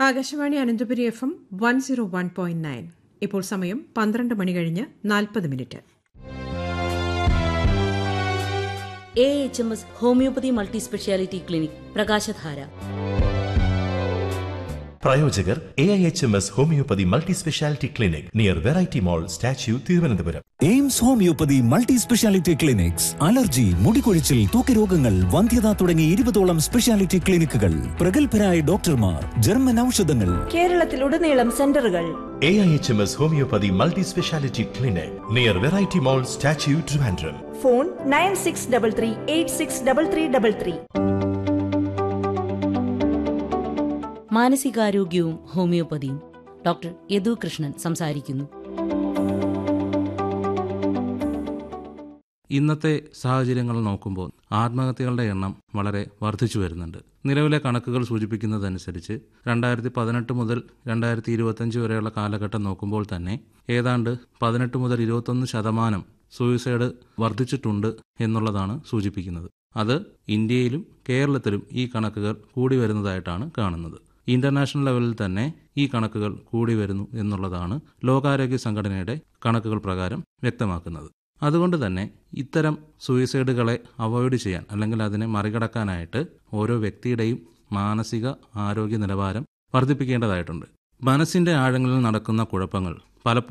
Akashvani Ananthapuri F M one zero one point nine ഇപ്പോൾ സമയം പന്ത്രണ്ട് മണി കഴിഞ്ഞ് നാൽപ്പത് minute A H M S homeopathy multi speciality clinic പ്രകാശധാര പ്രായോജകർ A I H M S homeopathy multi speciality clinic near variety mall statue Thiruvananthapuram AIMS homeopathy multi speciality clinics allergy മുടികൊഴിച്ചിൽ തൂക്കരോഗങ്ങൾ വന്ധ്യത തുടങ്ങി ഇരുപതോളം സ്പെഷ്യാലിറ്റി ക്ലിനിക്കുകൾ പ്രഗത്ഭരായ ഡോക്ടർമാർ ജർമ്മൻ ഔഷധങ്ങൾ കേരളത്തിലുടനീളം സെന്ററുകൾ A I H M S homeopathy multi speciality clinic near variety mall statue Trivandrum phone nine six double three eight six double three double three മാനസികാരോഗ്യവും ഹോമിയോപ്പതിയും ഡോക്ടർ യദു കൃഷ്ണൻ സംസാരിക്കുന്നു ഇന്നത്തെ സാഹചര്യങ്ങൾ നോക്കുമ്പോൾ ആത്മഹത്യകളുടെ എണ്ണം വളരെ വർദ്ധിച്ചു വരുന്നുണ്ട് നിലവിലെ കണക്കുകൾ സൂചിപ്പിക്കുന്നതനുസരിച്ച് രണ്ടായിരത്തി പതിനെട്ട് മുതൽ രണ്ടായിരത്തി ഇരുപത്തഞ്ച് വരെയുള്ള കാലഘട്ടം നോക്കുമ്പോൾ തന്നെ ഏതാണ്ട് പതിനെട്ട് മുതൽ ഇരുപത്തൊന്ന് ശതമാനം സൂയിസൈഡ് വർദ്ധിച്ചിട്ടുണ്ട് എന്നുള്ളതാണ് സൂചിപ്പിക്കുന്നത് അത് ഇന്ത്യയിലും കേരളത്തിലും ഈ കണക്കുകൾ കൂടി വരുന്നതായിട്ടാണ് കാണുന്നത് ഇന്റർനാഷണൽ ലെവലിൽ തന്നെ ഈ കണക്കുകൾ കൂടി വരുന്നു എന്നുള്ളതാണ് ലോകാരോഗ്യ സംഘടനയുടെ കണക്കുകൾ പ്രകാരം വ്യക്തമാക്കുന്നത് അതുകൊണ്ട് തന്നെ ഇത്തരം സൂയിസൈഡുകളെ അവോയ്ഡ് ചെയ്യാൻ അല്ലെങ്കിൽ അതിനെ മറികടക്കാനായിട്ട് ഓരോ വ്യക്തിയുടെയും മാനസിക ആരോഗ്യ നിലവാരം വർദ്ധിപ്പിക്കേണ്ടതായിട്ടുണ്ട് മനസ്സിന്റെ ആഴങ്ങളിൽ നടക്കുന്ന കുഴപ്പങ്ങൾ പലപ്പോഴും